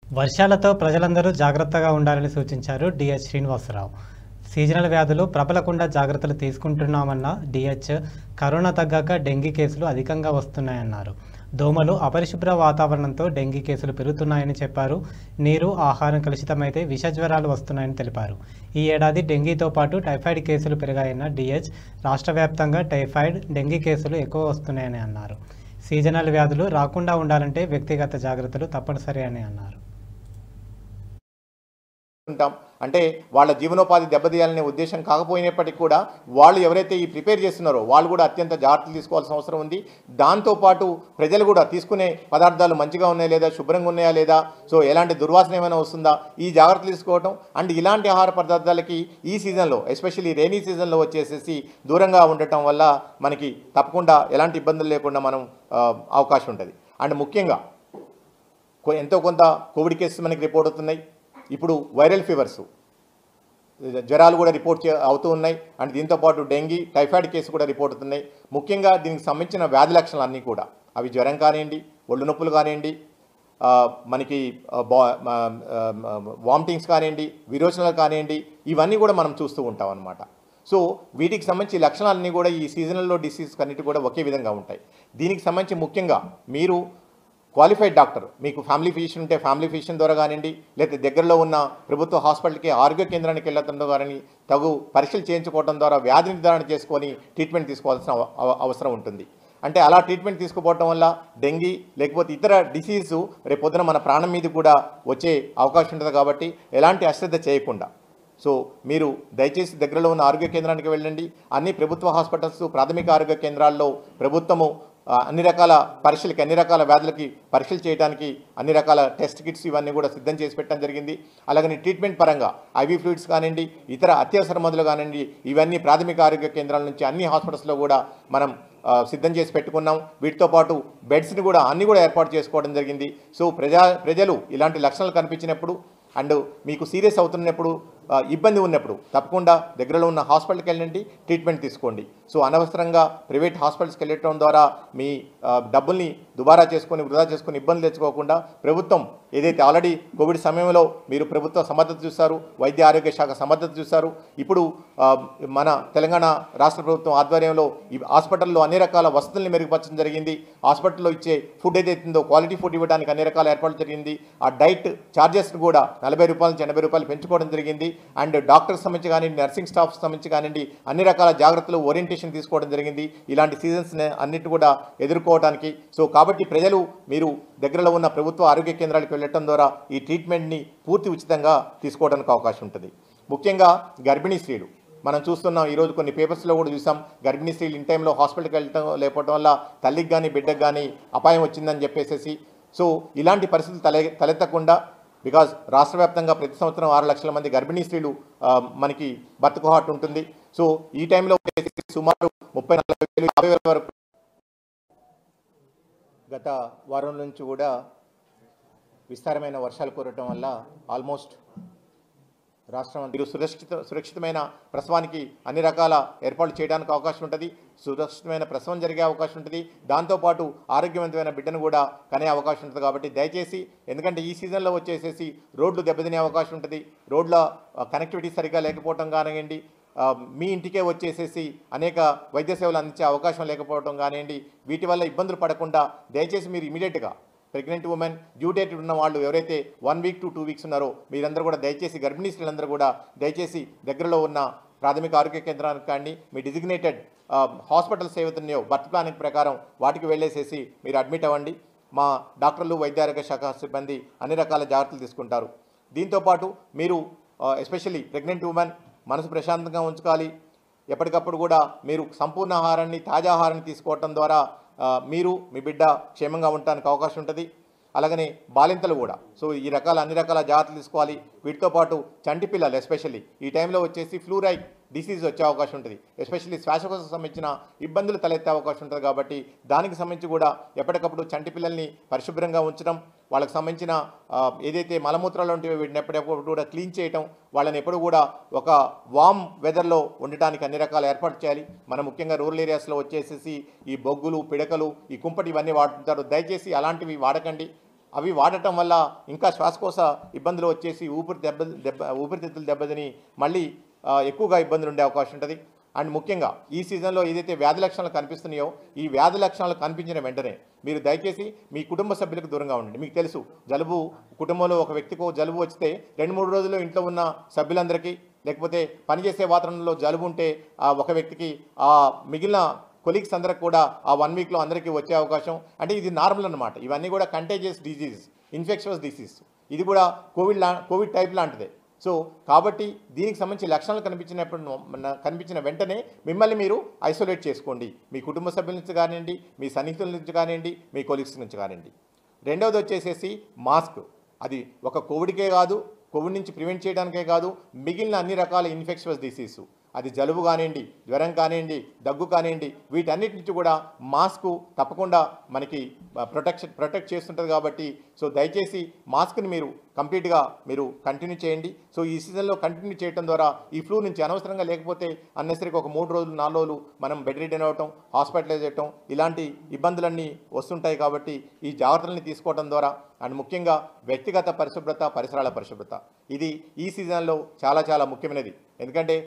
వర్షాలతో ప్రజలందరూ జాగ్రత్తగా ఉండాలని సూచించారు డిహెచ్ శ్రీనివాసరావు సీజనల్ వ్యాధులు ప్రబలకుండా జాగ్రత్తలు తీసుకుంటున్నామన్న డిహెచ్ కరోనా తగ్గాక డెంగీ కేసులు అధికంగా వస్తున్నాయన్నారు దోమలు అపరిశుభ్ర వాతావరణంతో డెంగీ కేసులు పెరుగుతున్నాయని చెప్పారు నీరు ఆహారం కలుషితమైతే విష జ్వరాలు వస్తున్నాయని తెలిపారు ఈ ఏడాది డెంగీతో పాటు టైఫాయిడ్ కేసులు పెరిగాయన్న డిహెచ్ రాష్ట్ర వ్యాప్తంగా టైఫాయిడ్ డెంగీ కేసులు ఎక్కువ వస్తున్నాయని అన్నారు సీజనల్ వ్యాధులు రాకుండా ఉండాలంటే వ్యక్తిగత జాగ్రత్తలు తప్పనిసరి అని అన్నారు ఉంటాం అంటే వాళ్ళ జీవనోపాధి దెబ్బతీయాలనే ఉద్దేశం కాకపోయినప్పటికీ కూడా వాళ్ళు ఎవరైతే ఈ ప్రిపేర్ చేస్తున్నారో వాళ్ళు కూడా అత్యంత జాగ్రత్తలు తీసుకోవాల్సిన అవసరం ఉంది దాంతోపాటు ప్రజలు కూడా తీసుకునే పదార్థాలు మంచిగా ఉన్నాయా లేదా శుభ్రంగా ఉన్నాయా లేదా సో ఎలాంటి దుర్వాసన ఏమైనా వస్తుందా ఈ జాగ్రత్తలు తీసుకోవటం అండ్ ఇలాంటి ఆహార పదార్థాలకి ఈ సీజన్లో ఎస్పెషల్లీ రైనీ సీజన్లో వచ్చేసేసి దూరంగా ఉండటం వల్ల మనకి తప్పకుండా ఎలాంటి ఇబ్బందులు లేకుండా మనం ఆ, అవకాశం ఉంటుంది అండ్ ముఖ్యంగా కొ- ఎంతో కొంత కోవిడ్ కేసెస్ మనకి రిపోర్ట్ అవుతున్నాయి ఇప్పుడు వైరల్ ఫీవర్స్ జ్వరాలు కూడా రిపోర్ట్ చే అవుతూ ఉన్నాయి అండ్ దీంతోపాటు డెంగీ టైఫాయిడ్ కేసు కూడా రిపోర్ట్ అవుతున్నాయి ముఖ్యంగా దీనికి సంబంధించిన వ్యాధి లక్షణాలు అన్నీ కూడా అవి జ్వరం కానివ్వండి ఒళ్ళు నొప్పులు కానివ్వండి ఆ, మనకి ఆ, బా వామిటింగ్స్ కానివ్వండి విరోచనలు కానివ్వండి ఇవన్నీ కూడా మనం చూస్తూ ఉంటాం అన్నమాట సో వీటికి సంబంధించి లక్షణాలన్నీ కూడా ఈ సీజనల్లో డిసీజ్ అన్నిటి కూడా ఒకే విధంగా ఉంటాయి దీనికి సంబంధించి ముఖ్యంగా మీరు క్వాలిఫైడ్ డాక్టర్ మీకు ఫ్యామిలీ ఫిజిషియన్ ఉంటే ఫ్యామిలీ ఫిజిషియన్ ద్వారా కానివ్వండి లేకపోతే దగ్గరలో ఉన్న ప్రభుత్వ హాస్పిటల్కి ఆరోగ్య కేంద్రానికి వెళ్ళడం కానీ తగు పరీక్షలు చేయించుకోవడం ద్వారా వ్యాధి నిర్ధారణ చేసుకొని ట్రీట్మెంట్ తీసుకోవాల్సిన అవ- అవ- అవసరం ఉంటుంది అంటే అలా ట్రీట్మెంట్ తీసుకోపోవడం వల్ల డెంగీ లేకపోతే ఇతర డిసీజ్ రేపు పొద్దున మన ప్రాణం మీద కూడా వచ్చే అవకాశం ఉంటుంది కాబట్టి ఎలాంటి అశ్రద్ధ చేయకుండా సో మీరు దయచేసి దగ్గరలో ఉన్న ఆరోగ్య కేంద్రానికి వెళ్ళండి అన్ని ప్రభుత్వ హాస్పిటల్స్ ప్రాథమిక ఆరోగ్య కేంద్రాల్లో ప్రభుత్వము ఆ, అన్ని రకాల పరీక్షలకి అన్ని రకాల వ్యాధులకి పరీక్షలు చేయడానికి అన్ని రకాల టెస్ట్ కిట్స్ ఇవన్నీ కూడా సిద్ధం చేసి పెట్టడం జరిగింది అలాగని ట్రీట్మెంట్ పరంగా ఐవీ ఫ్లూయిడ్స్ కానివ్వండి ఇతర అత్యవసర మందులు కానివ్వండి ఇవన్నీ ప్రాథమిక ఆరోగ్య కేంద్రాల నుంచి అన్ని హాస్పిటల్స్లో కూడా మనం ఆ, సిద్ధం చేసి పెట్టుకున్నాం వీటితో పాటు బెడ్స్ని కూడా అన్ని కూడా ఏర్పాటు చేసుకోవడం జరిగింది సో ప్రజా ప్రజలు ఇలాంటి లక్షణాలు కనిపించినప్పుడు అండ్ మీకు సీరియస్ అవుతున్నప్పుడు ఆ, ఇబ్బంది ఉన్నప్పుడు తప్పకుండా దగ్గరలో ఉన్న హాస్పిటల్కి వెళ్ళండి ట్రీట్మెంట్ తీసుకోండి సో అనవసరంగా ప్రైవేట్ హాస్పిటల్స్కి వెళ్ళటం ద్వారా మీ ఆ, డబ్బుల్ని దుబారా చేసుకొని వృధా చేసుకొని ఇబ్బందులు తెచ్చుకోకుండా ప్రభుత్వం ఏదైతే ఆల్రెడీ కోవిడ్ సమయంలో మీరు ప్రభుత్వ సమర్థత చూశారు వైద్య ఆరోగ్య శాఖ సమర్థత చూశారు ఇప్పుడు ఆ, మన తెలంగాణ రాష్ట్ర ప్రభుత్వం ఆధ్వర్యంలో ఈ హాస్పిటల్లో అన్ని రకాల వసతుల్ని మెరుగుపరచడం జరిగింది హాస్పిటల్లో ఇచ్చే ఫుడ్ ఏదైతుందో క్వాలిటీ ఫుడ్ ఇవ్వడానికి అన్ని రకాల ఏర్పాట్లు జరిగింది ఆ డైట్ ఛార్జెస్ని కూడా నలభై రూపాయల నుంచి ఎనభై రూపాయలు పెంచుకోవడం జరిగింది అండ్ డాక్టర్స్ సంబంధించి కానివ్వండి నర్సింగ్ స్టాఫ్ సంబంధించి కానివ్వండి అన్ని రకాల జాగ్రత్తలు ఓరియంటేషన్ తీసుకోవడం జరిగింది ఇలాంటి సీజన్స్ అన్నిటి కూడా ఎదుర్కోవడానికి సో కాబట్టి ప్రజలు మీరు దగ్గరలో ఉన్న ప్రభుత్వ ఆరోగ్య కేంద్రాలకు వెళ్ళటం ద్వారా ఈ ట్రీట్మెంట్ని పూర్తి ఉచితంగా తీసుకోవడానికి అవకాశం ఉంటుంది ముఖ్యంగా గర్భిణీ స్త్రీలు మనం చూస్తున్నాం ఈరోజు కొన్ని పేపర్స్లో కూడా చూసాం గర్భిణీ స్త్రీలు ఇన్ టైంలో హాస్పిటల్కి వెళ్ళటం లేకపోవడం వల్ల తల్లికి కానీ బిడ్డకు కానీ అపాయం వచ్చిందని చెప్పేసి సో ఇలాంటి పరిస్థితులు తలె తలెత్తకుండా బికాజ్ రాష్ట్ర వ్యాప్తంగా ప్రతి సంవత్సరం ఆరు లక్షల మంది గర్భిణీ స్త్రీలు ఆ, మనకి బర్త్ కోహాట్ ఉంటుంది సో ఈ టైంలో వచ్చేసి సుమారు ముప్పై నలభై వేలు యాభై వేల వరకు గత వారం నుంచి కూడా విస్తారమైన వర్షాలు కురవటం వల్ల ఆల్మోస్ట్ రాష్ట్రం మీరు సురక్షిత సురక్షితమైన ప్రసవానికి అన్ని రకాల ఏర్పాట్లు చేయడానికి అవకాశం ఉంటుంది సురక్షితమైన ప్రసవం జరిగే అవకాశం ఉంటుంది దాంతోపాటు ఆరోగ్యవంతమైన బిడ్డను కూడా కనే అవకాశం ఉంటుంది కాబట్టి దయచేసి ఎందుకంటే ఈ సీజన్లో వచ్చేసేసి రోడ్లు దెబ్బతినే అవకాశం ఉంటుంది రోడ్ల కనెక్టివిటీ సరిగ్గా లేకపోవడం కానివ్వండి ఆ, మీ ఇంటికే వచ్చేసేసి అనేక వైద్య సేవలు అందించే అవకాశం లేకపోవడం కానివ్వండి వీటి వల్ల ఇబ్బందులు పడకుండా దయచేసి మీరు ఇమీడియట్గా ప్రెగ్నెంట్ ఉమెన్ డ్యూ డేట్ ఉన్న వాళ్ళు ఎవరైతే one week to two weeks ఉన్నారో మీరందరూ కూడా దయచేసి గర్భిణీ స్త్రీలందరూ కూడా దయచేసి దగ్గరలో ఉన్న ప్రాథమిక ఆరోగ్య కేంద్రానికి కానీ మీ డిజిగ్నేటెడ్ హాస్పిటల్స్ ఏవైతున్నాయో బర్త్ ప్లానింగ్ ప్రకారం వాటికి వెళ్ళేసేసి మీరు అడ్మిట్ అవ్వండి మా డాక్టర్లు వైద్య ఆరోగ్య శాఖ సిబ్బంది అన్ని రకాల జాగ్రత్తలు తీసుకుంటారు దీంతోపాటు మీరు ఎస్పెషల్లీ ప్రెగ్నెంట్ ఉమెన్ మనసు ప్రశాంతంగా ఉంచుకోవాలి ఎప్పటికప్పుడు కూడా మీరు సంపూర్ణ ఆహారాన్ని తాజా ఆహారాన్ని తీసుకోవటం ద్వారా ఆ, మీరు మీ బిడ్డ క్షేమంగా ఉండటానికి అవకాశం ఉంటుంది అలాగనే బాలింతలు కూడా సో ఈ రకాల అన్ని రకాల జాగ్రత్తలు తీసుకోవాలి వీటితో పాటు చంటి పిల్లలు ఎస్పెషల్లీ ఈ టైంలో వచ్చేసి ఫ్లూరైడ్ డిసీజ్ వచ్చే అవకాశం ఉంటుంది ఎస్పెషల్లీ శ్వాసకోశ సంబంధించిన ఇబ్బందులు తలెత్తే అవకాశం ఉంటుంది కాబట్టి దానికి సంబంధించి కూడా ఎప్పటికప్పుడు చంటి పిల్లల్ని పరిశుభ్రంగా ఉంచడం వాళ్ళకి సంబంధించిన ఆ, ఏదైతే మలమూత్రాలు ఉంటాయో వీటిని ఎప్పటికప్పుడు కూడా క్లీన్ చేయటం వాళ్ళని ఎప్పుడు కూడా ఒక వామ్ వెదర్లో ఉండటానికి అన్ని రకాల ఏర్పాటు చేయాలి మనం ముఖ్యంగా రూరల్ ఏరియాస్లో వచ్చేసేసి ఈ బొగ్గులు పిడకలు ఈ కుంపటి ఇవన్నీ వాడుతుంటారు దయచేసి అలాంటివి వాడకండి అవి వాడటం వల్ల ఇంకా శ్వాసకోశ ఇబ్బందులు వచ్చేసి ఊపిరి దెబ్బ దెబ్బ ఊపిరితిత్తులు దెబ్బతిని మళ్ళీ ఆ, ఎక్కువగా ఇబ్బందులు ఉండే అవకాశం ఉంటుంది అండ్ ముఖ్యంగా ఈ సీజన్లో ఏదైతే వ్యాధి లక్షణాలు కనిపిస్తున్నాయో ఈ వ్యాధి లక్షణాలు కనిపించిన వెంటనే మీరు దయచేసి మీ కుటుంబ సభ్యులకు దూరంగా ఉండండి మీకు తెలుసు జలుబు కుటుంబంలో ఒక వ్యక్తికి జలుబు వస్తే రెండు మూడు రోజులు ఇంట్లో ఉన్న సభ్యులందరికీ లేకపోతే పనిచేసే వాతావరణంలో జలుబు ఉంటే ఆ ఒక వ్యక్తికి ఆ మిగిలిన కొలీగ్స్ అందరికి కూడా ఆ వన్ వీక్లో అందరికీ వచ్చే అవకాశం అంటే ఇది నార్మల్ అనమాట ఇవన్నీ కూడా కంటేజియస్ డిసీజెస్ ఇన్ఫెక్షన్స్ డిసీజ్ ఇది కూడా కోవిడ్ లా కోవిడ్ టైప్ లాంటిదే సో కాబట్టి దీనికి సంబంధించి లక్షణాలు కనిపించినప్పుడు మన- కనిపించిన వెంటనే మిమ్మల్ని మీరు ఐసోలేట్ చేసుకోండి మీ కుటుంబ సభ్యుల నుంచి కానివ్వండి మీ సన్నిహితుల నుంచి కానివ్వండి మీ కొలీగ్స్ నుంచి కానివ్వండి రెండవది వచ్చేసేసి మాస్క్ అది ఒక కోవిడ్కే కాదు కోవిడ్ నుంచి ప్రివెంట్ చేయడానికే కాదు మిగిలిన అన్ని రకాల ఇన్ఫెక్షన్స్ డిసీజ్ అది జలుబు కానివ్వండి జ్వరం కానివ్వండి దగ్గు కానివ్వండి వీటన్నిటి నుంచి కూడా మాస్క్ తప్పకుండా మనకి ప్రొటెక్షన్ ప్రొటెక్ట్ చేస్తుంటుంది కాబట్టి సో దయచేసి మాస్క్ని మీరు కంప్లీట్గా మీరు కంటిన్యూ చేయండి సో ఈ సీజన్లో కంటిన్యూ చేయడం ద్వారా ఈ ఫ్లూ నుంచి అనవసరంగా లేకపోతే అన్నెసరికి ఒక మూడు రోజులు నాలుగు రోజులు మనం బెడ్ రిటర్న్ అవ్వటం హాస్పిటలైజ్ చేయటం ఇలాంటి ఇబ్బందులన్నీ వస్తుంటాయి కాబట్టి ఈ జాగ్రత్తల్ని తీసుకోవడం ద్వారా అండ్ ముఖ్యంగా వ్యక్తిగత పరిశుభ్రత పరిసరాల పరిశుభ్రత ఇది ఈ సీజన్లో చాలా చాలా ముఖ్యమైనది ఎందుకంటే